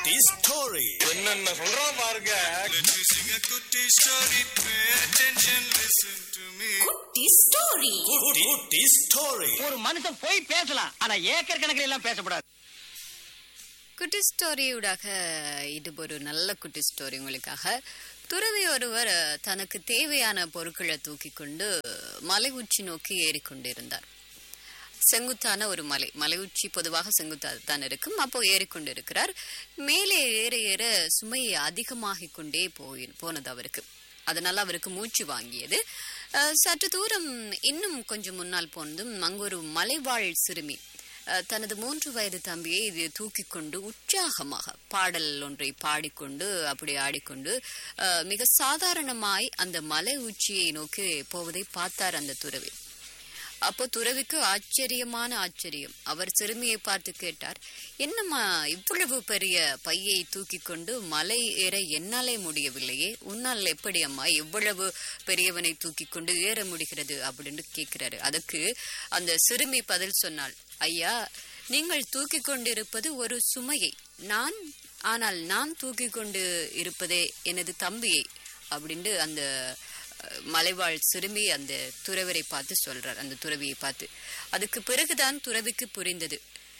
குட்டி ஸ்டோரி என்னென்ன சொல்றான் பாருங்க Let me sing a goody story. Pay attention, listen to me. குட்டி ஸ்டோரி குட்டி ஸ்டோரி ஒரு மனுஷன் போய் பேசலாம் ஆனா ஏக்கர் கணக்கில் எல்லாம் பேசக்கூடாது குட்டி ஸ்டோரியூடாக இது ஒரு நல்ல குட்டி ஸ்டோரி உங்களுக்காக துறவி ஒருவர் அஹ், தனக்கு தேவையான பொருட்களை தூக்கி கொண்டு மலை உச்சி நோக்கி ஏறிக்கொண்டிருந்தார் செங்குத்தான ஒரு மலை மலை உச்சி பொதுவாக செங்குத்தா தான் இருக்கும் அப்போ ஏறிக்கொண்டிருக்கிறார் மேலே ஏற ஏற சுமை அதிகமாகிக் கொண்டே போய் போனது அவருக்கு அதனால அவருக்கு மூச்சு வாங்கியது அஹ், சற்று தூரம் இன்னும் கொஞ்சம் முன்னால் போனதும் அங்கு ஒரு மலைவாழ் சிறுமி அஹ், தனது மூன்று வயது தம்பியை இது தூக்கி கொண்டு உற்சாகமாக பாடல் ஒன்றை பாடிக்கொண்டு அப்படி ஆடிக்கொண்டு அஹ், மிக சாதாரணமாய் அந்த மலை உச்சியை நோக்கி போவதை பார்த்தார் அந்த துறவி அப்போ துறவிக்கு ஆச்சரியமான ஆச்சரியம் அவர் சிறுமியை பார்த்து கேட்டார் என்னம்மா இவ்வளவு பெரிய பையை தூக்கி கொண்டு மலை ஏற என்னாலே முடியவில்லையே உன்னால் எப்படி அம்மா இவ்வளவு பெரியவனை தூக்கி கொண்டு ஏற முடிகிறது அப்படின்னு கேட்கிறாரு அதுக்கு அந்த சிறுமி பதில் சொன்னாள் ஐயா நீங்கள் தூக்கி கொண்டிருப்பது ஒரு சுமையை நான் ஆனால் நான் தூக்கி கொண்டு இருப்பதே எனது தம்பியை அப்படின்ட்டு அந்த அஹ், மலைவாழ் சிறுமி அந்த துறவரை பார்த்து சொல்றார் அந்த துறவியை பார்த்து அதுக்கு பிறகுதான் துறவிக்கு புரிந்தது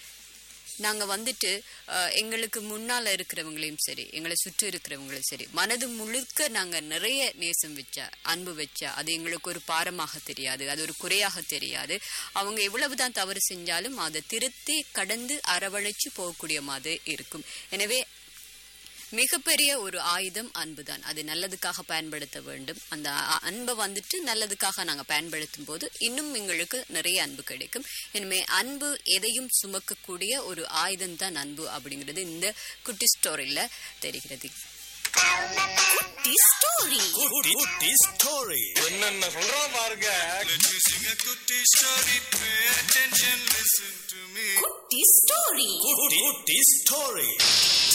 நாங்க வந்துட்டு அஹ், எங்களுக்கு முன்னால இருக்கிறவங்களையும் சரி எங்களை சுற்றி இருக்கிறவங்களையும் சரி மனது முழுக்க நாங்க நிறைய நேசம் வச்சா அன்பு வச்சா அது எங்களுக்கு ஒரு பாரமாக தெரியாது அது ஒரு குறையாக தெரியாது அவங்க எவ்வளவுதான் தவறு செஞ்சாலும் அதை திருத்தி கடந்து அரவணைச்சு போகக்கூடிய மாதிரி இருக்கும் எனவே மிகப்பெரிய ஒரு ஆயுதம் அன்புதான் அது நல்லதுக்காக பயன்படுத்த வேண்டும் அந்த அ- அன்பை வந்துட்டு நல்லதுக்காக நாங்க பயன்படுத்தும் போது இன்னும் எங்களுக்கு நிறைய அன்பு கிடைக்கும் எனவே அன்பு எதையும் சுமக்கக்கூடிய ஒரு ஆயுதம் தான் அன்பு அப்படிங்கிறது இந்த குட்டி ஸ்டோரியில தெரிகிறது குட்டி ஸ்டோரி குட்டி ஸ்டோரி என்னென்ன சொல்றான் பாருங்க Let me sing a goody story. Pay attention, listen to me. குட்டி ஸ்டோரி குட்டி ஸ்டோரி